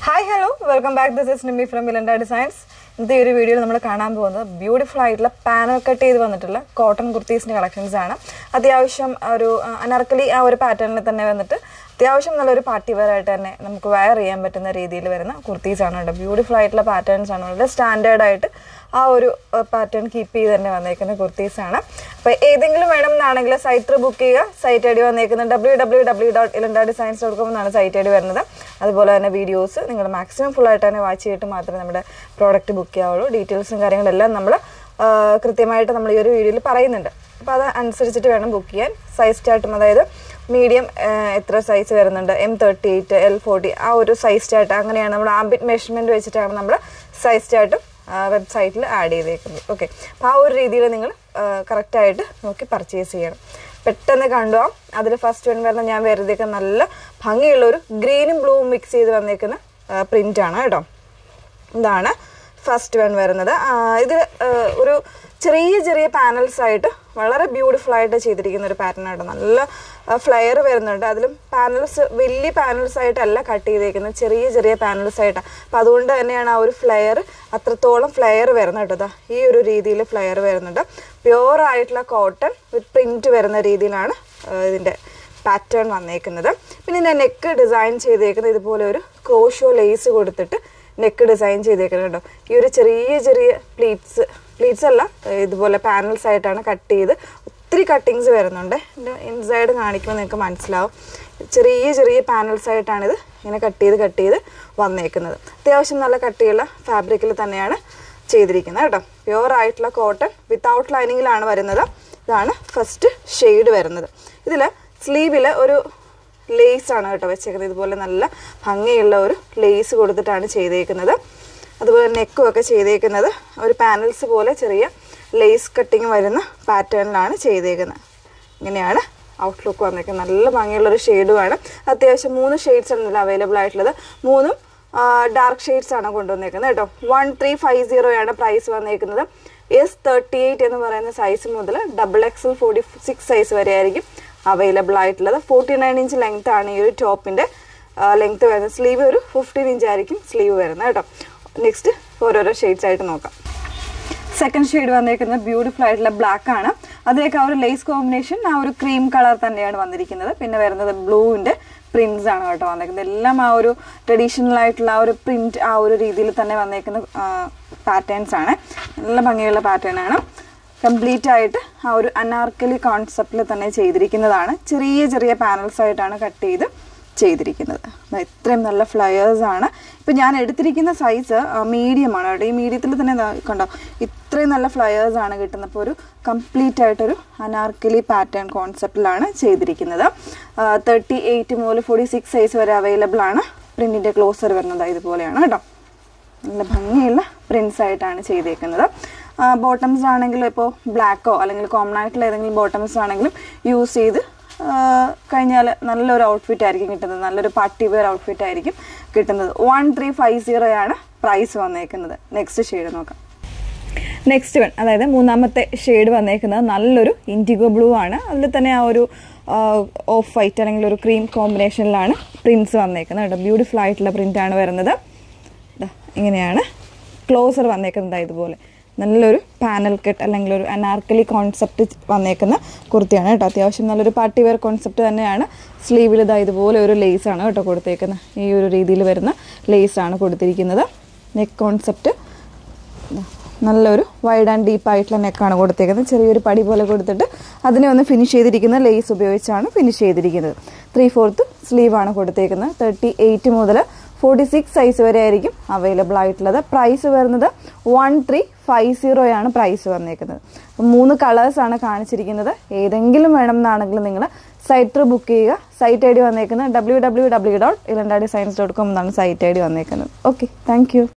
hi hello welcome back this is Nimi from വിലൻഡ designs ഇന്നത്തെ ഈ ഒരു വീഡിയോയിൽ നമ്മൾ കാണാൻ പോകുന്നത് ബ്യൂട്ടിഫുൾ ആയിട്ടുള്ള പാനൽ കട്ട് ചെയ്ത് വന്നിട്ടുള്ള കോട്ടൺ കുർത്തീസിൻ്റെ കളക്ഷൻസ് ആണ് അത്യാവശ്യം ഒരു ആ, അനാർക്കലി ആ ഒരു പാറ്റേണിൽ തന്നെ വന്നിട്ട് അത്യാവശ്യം നല്ലൊരു പാർട്ടി വെയർ ആയിട്ട് തന്നെ നമുക്ക് വെയർ ചെയ്യാൻ പറ്റുന്ന രീതിയിൽ വരുന്ന കുർത്തീസ് ആണ് കേട്ടോ ബ്യൂട്ടിഫുൾ ആയിട്ടുള്ള പാറ്റേൺസ് ആണ് വളരെ സ്റ്റാൻഡേർഡ് ആയിട്ട് ആ ഒരു പാറ്റേൺ കീപ്പ് ചെയ്ത് തന്നെ വന്നേക്കുന്ന കുർത്തീസ് ആണ് അപ്പോൾ ഏതെങ്കിലും വേണം എന്നാണെങ്കിൽ സൈറ്റ് ബുക്ക് ചെയ്യുക സൈറ്റ് ഐ ഡി വന്നേക്കുന്നത് W W W dot Elanda designs dot com എന്നാണ് സൈറ്റ് ഐ ഡി വരുന്നത് അതുപോലെ തന്നെ വീഡിയോസ് നിങ്ങൾ മാക്സിമം ഫുൾ ആയിട്ട് തന്നെ വാച്ച് ചെയ്തിട്ട് മാത്രമേ നമ്മുടെ പ്രോഡക്റ്റ് ബുക്ക് ചെയ്യാവുള്ളൂ ഡീറ്റെയിൽസും കാര്യങ്ങളെല്ലാം നമ്മൾ കൃത്യമായിട്ട് നമ്മൾ ഈ ഒരു വീഡിയോയിൽ പറയുന്നുണ്ട് അപ്പോൾ അത് അനുസരിച്ചിട്ട് വേണം ബുക്ക് ചെയ്യാൻ സൈസ് ചാർട്ടും അതായത് മീഡിയം എത്ര സൈസ് വരുന്നുണ്ട് M thirty eight L forty ആ ഒരു സൈസ് ചാർട്ട് അങ്ങനെയാണ് നമ്മൾ ആംബിറ്റ് മെഷർമെൻറ്റ് വെച്ചിട്ടാണ് നമ്മൾ സൈസ് ചാർട്ടും വെബ്സൈറ്റിൽ ആഡ് ചെയ്തേക്കുന്നത് ഓക്കെ അപ്പോൾ ആ ഒരു രീതിയിൽ നിങ്ങൾ കറക്റ്റായിട്ട് നോക്കി പർച്ചേസ് ചെയ്യണം പെട്ടെന്ന് കണ്ടുപോകാം അതിൽ ഫസ്റ്റ് വൺ വരുന്ന ഞാൻ വരുന്നതൊക്കെ നല്ല ഭംഗിയുള്ള ഒരു ഗ്രീനും ബ്ലൂവും മിക്സ് ചെയ്ത് വന്നേക്കുന്ന പ്രിൻ്റ് ആണ് കേട്ടോ ഇതാണ് ഫസ്റ്റ് വൺ വരുന്നത് ഇത് ഒരു ചെറിയ ചെറിയ പാനൽസ് ആയിട്ട് വളരെ ബ്യൂട്ടിഫുൾ ആയിട്ട് ചെയ്തിരിക്കുന്ന ഒരു പാറ്റേൺ ആയിട്ട് നല്ല ഫ്ലെയർ വരുന്നുണ്ട് അതിലും പാനൽസ് വലിയ പാനൽസ് ആയിട്ടല്ല കട്ട് ചെയ്തേക്കുന്നത് ചെറിയ ചെറിയ പാനൽസ് ആയിട്ടാണ് അപ്പം അതുകൊണ്ട് തന്നെയാണ് ആ ഒരു ഫ്ലെയർ അത്രത്തോളം ഫ്ലെയർ വരുന്നത് കേട്ടോ ദാ ഈ ഒരു രീതിയിൽ ഫ്ലെയർ വരുന്നുണ്ട് പ്യുവർ ആയിട്ടുള്ള കോട്ടൺ വിത്ത് പ്രിൻറ്റ് വരുന്ന രീതിയിലാണ് ആ, ഇതിൻ്റെ പാറ്റേൺ വന്നേക്കുന്നത് പിന്നെ ഇതിൻ്റെ നെക്ക് ഡിസൈൻ ചെയ്തേക്കുന്നത് ഇതുപോലെ ഒരു ക്രോഷോ ലേസ് കൊടുത്തിട്ട് നെക്ക് ഡിസൈൻ ചെയ്തേക്കുന്നത് കേട്ടോ ഈ ഒരു ചെറിയ ചെറിയ പ്ലീറ്റ്സ് പ്ലീറ്റ്സ് അല്ല ഇതുപോലെ പാനൽസ് ആയിട്ടാണ് കട്ട് ചെയ്ത് ഒത്തിരി കട്ടിങ്സ് വരുന്നുണ്ട് എൻ്റെ ഇൻസൈഡ് കാണിക്കുമ്പോൾ നിങ്ങൾക്ക് മനസ്സിലാവും ചെറിയ ചെറിയ പാനൽസ് ആയിട്ടാണിത് ഇങ്ങനെ കട്ട് ചെയ്ത് കട്ട് ചെയ്ത് വന്നേക്കുന്നത് അത്യാവശ്യം നല്ല കട്ടിയുള്ള ഫാബ്രിക്കിൽ തന്നെയാണ് ചെയ്തിരിക്കുന്നത് കേട്ടോ പ്യുവർ ആയിട്ടുള്ള കോട്ടൺ വിത്തൗട്ട് ലൈനിങ്ങിലാണ് വരുന്നത് ഇതാണ് ഫസ്റ്റ് ഷെയ്ഡ് വരുന്നത് ഇതിൽ സ്ലീവിൽ ഒരു ലേസ് ആണ് കേട്ടോ വെച്ചേക്കുന്നത് ഇതുപോലെ നല്ല ഭംഗിയുള്ള ഒരു ലേസ് കൊടുത്തിട്ടാണ് ചെയ്തേക്കുന്നത് അതുപോലെ നെക്കും ഒക്കെ ചെയ്തേക്കുന്നത് ഒരു പാനൽസ് പോലെ ചെറിയ ലേസ് കട്ടിങ് വരുന്ന പാറ്റേണിലാണ് ചെയ്തേക്കുന്നത് ഇങ്ങനെയാണ് ഔട്ട്ലുക്ക് വന്നേക്കുന്നത് നല്ല ഭംഗിയുള്ളൊരു ഷെയ്ഡുമാണ് അത്യാവശ്യം മൂന്ന് ഷെയ്ഡ്സ് ആണ് ഇതിൽ അവൈലബിൾ ആയിട്ടുള്ളത് മൂന്നും ഡാർക്ക് ഷെയ്ഡ്സ് ആണ് കൊണ്ടുവന്നേക്കുന്നത് കേട്ടോ വൺ ത്രീ ഫൈവ് സീറോയാണ് പ്രൈസ് വന്നേക്കുന്നത് എസ് തേർട്ടി എയ്റ്റ് എന്ന് പറയുന്ന സൈസ് മുതൽ double XL forty six size വരെ ആയിരിക്കും അവൈലബിൾ ആയിട്ടുള്ളത് ഫോർട്ടി നയൻ ഇഞ്ച് ലെങ്ത് ആണ് ഈ ഒരു ടോപ്പിൻ്റെ ലെങ്ത് വരുന്നത് സ്ലീവ് ഒരു ഫിഫ്റ്റീൻ ഇഞ്ച് ആയിരിക്കും സ്ലീവ് വരുന്നത് കേട്ടോ നെക്സ്റ്റ് ഓരോരോ ഷെയ്ഡ്സ് ആയിട്ട് നോക്കാം സെക്കൻഡ് ഷെയ്ഡ് വന്നിരിക്കുന്നത് ബ്യൂട്ടിഫുൾ ആയിട്ടുള്ള ബ്ലാക്ക് ആണ് അതിലേക്ക് ആ ഒരു ലേസ് കോമ്പിനേഷൻ ആ ഒരു ക്രീം കളർ തന്നെയാണ് വന്നിരിക്കുന്നത് പിന്നെ വരുന്നത് ബ്ലൂവിൻ്റെ പ്രിൻസ് ആണ് കേട്ടോ വന്നേക്കുന്നത് എല്ലാം ആ ഒരു ട്രഡീഷണൽ ആയിട്ടുള്ള ആ ഒരു പ്രിന്റ് ആ ഒരു രീതിയിൽ തന്നെ വന്നേക്കുന്ന പാറ്റേൺസ് ആണ് നല്ല ഭംഗിയുള്ള പാറ്റേൺ ആണ് കംപ്ലീറ്റ് ആയിട്ട് ആ ഒരു അനാർക്കലി കോൺസെപ്റ്റിൽ തന്നെ ചെയ്തിരിക്കുന്നതാണ് ചെറിയ ചെറിയ പാനൽസ് ആയിട്ടാണ് കട്ട് ചെയ്ത് ചെയ്തിരിക്കുന്നത് ദാ ഇത്രയും നല്ല ഫ്ലയേഴ്സ് ആണ് ഇപ്പം ഞാൻ എടുത്തിരിക്കുന്ന സൈസ് മീഡിയം ആണ് കേട്ടോ ഈ മീഡിയത്തിൽ തന്നെ ദാ കണ്ടോ ഇത്രയും നല്ല ഫ്ലയേഴ്സ് ആണ് കിട്ടുന്നത് അപ്പോൾ ഒരു കംപ്ലീറ്റ് ആയിട്ടൊരു അനാർക്കലി പാറ്റേൺ കോൺസെപ്റ്റിലാണ് ചെയ്തിരിക്കുന്നത് തേർട്ടി എയ്റ്റ് മുതൽ ഫോർട്ടി സിക്സ് സൈസ് വരെ അവൈലബിൾ ആണ് പ്രിൻറ്റിൻ്റെ ക്ലോസർ വരുന്നത് ഇതുപോലെയാണ് കേട്ടോ നല്ല ഭംഗിയുള്ള പ്രിൻസ് ആയിട്ടാണ് ചെയ്തേക്കുന്നത് ബോട്ടംസ് ആണെങ്കിലും ഇപ്പോൾ ബ്ലാക്കോ അല്ലെങ്കിൽ കോമൺ ആയിട്ടുള്ള ഏതെങ്കിലും ബോട്ടംസ് ആണെങ്കിലും യൂസ് ചെയ്ത് കഴിഞ്ഞാൽ നല്ലൊരു ഔട്ട്ഫിറ്റ് ആയിരിക്കും കിട്ടുന്നത് നല്ലൊരു പാർട്ടി വെയർ ഔട്ട്ഫിറ്റ് ആയിരിക്കും കിട്ടുന്നത് വൺ ത്രീ ഫൈവ് സീറോയാണ് പ്രൈസ് വന്നേക്കുന്നത് നെക്സ്റ്റ് ഷെയ്ഡ് നോക്കാം നെക്സ്റ്റ് വൺ അതായത് മൂന്നാമത്തെ ഷെയ്ഡ് വന്നേക്കുന്നത് നല്ലൊരു ഇൻഡിഗോ ബ്ലൂ ആണ് അതിൽ തന്നെ ആ ഒരു ഓഫ് വൈറ്റ് അല്ലെങ്കിൽ ഒരു ക്രീം കോമ്പിനേഷനിലാണ് പ്രിൻസ് വന്നേക്കുന്നത് കേട്ടോ ബ്യൂട്ടിഫുൾ ആയിട്ടുള്ള പ്രിൻ്റാണ് വരുന്നത് ദാ ഇങ്ങനെയാണ് ക്ലോസർ വന്നേക്കുന്നത് ഇതുപോലെ നല്ലൊരു പാനൽ കട്ട് അല്ലെങ്കിൽ ഒരു അനാർക്കലി കോൺസെപ്റ്റ് വന്നേക്കുന്ന കുർത്തിയാണ് കേട്ടോ അത്യാവശ്യം നല്ലൊരു പാർട്ടി വെയർ കോൺസെപ്റ്റ് തന്നെയാണ് സ്ലീവിൽ ഇതാ ഇതുപോലെ ഒരു ലേസാണ് കേട്ടോ കൊടുത്തേക്കുന്നത് ഈ ഒരു രീതിയിൽ വരുന്ന ലേസാണ് കൊടുത്തിരിക്കുന്നത് നെക്ക് കോൺസെപ്റ്റ് നല്ലൊരു വൈഡ് ആൻഡ് ഡീപ്പ് ആയിട്ടുള്ള നെക്കാണ് കൊടുത്തേക്കുന്നത് ചെറിയൊരു പടി പോലെ കൊടുത്തിട്ട് അതിനെ ഒന്ന് ഫിനിഷ് ചെയ്തിരിക്കുന്ന ലേസ് ഉപയോഗിച്ചാണ് ഫിനിഷ് ചെയ്തിരിക്കുന്നത് ത്രീ ഫോർത്ത് സ്ലീവാണ് കൊടുത്തേക്കുന്നത് തേർട്ടി എയ്റ്റ് മുതൽ ഫോർട്ടി സിക്സ് സൈസ് വരെ ആയിരിക്കും അവൈലബിൾ ആയിട്ടുള്ളത് പ്രൈസ് വരുന്നത് വൺ ത്രീ ഫൈവ് സീറോയാണ് പ്രൈസ് വന്നേക്കുന്നത് അപ്പം മൂന്ന് കളേഴ്സാണ് കാണിച്ചിരിക്കുന്നത് ഏതെങ്കിലും വേണം എന്നാണെങ്കിൽ നിങ്ങൾ സൈറ്റ് ത്രൂ ബുക്ക് ചെയ്യുക സൈറ്റ് ഐ ഡി വന്നേക്കുന്നത് W W W dot Elanda designs dot com എന്നാണ് സൈറ്റ് ഐ ഡി വന്നേക്കുന്നത് ഓക്കെ താങ്ക് യു